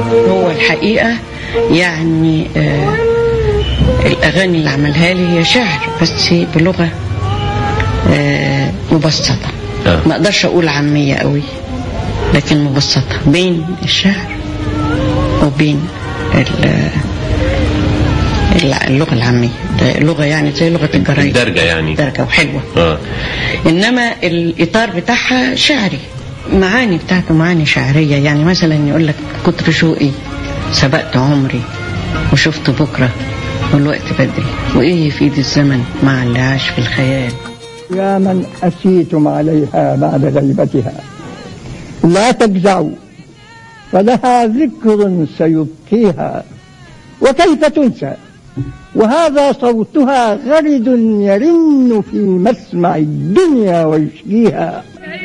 هو الحقيقة يعني آه الأغاني اللي عملها لي هي شعر بس بلغة آه مبسطة آه. ما أقدرش أقول عامية قوي لكن مبسطة بين الشعر وبين ال- الع- اللغة العامية ده لغة يعني زي لغة الجرايد الدرجة يعني درجة وحلوة اه انما الاطار بتاعها شعري معاني بتاعته معاني شعريه يعني مثلا يقول لك كتر شوقي سبقت عمري وشفت بكره والوقت بدري وايه يفيد الزمن مع اللي عاش في الخيال يا من أسيتم عليها بعد غيبتها لا تجزعوا فلها ذكر سيبقيها وكيف تنسى وهذا صوتها غرد يرن في مسمع الدنيا ويشجيها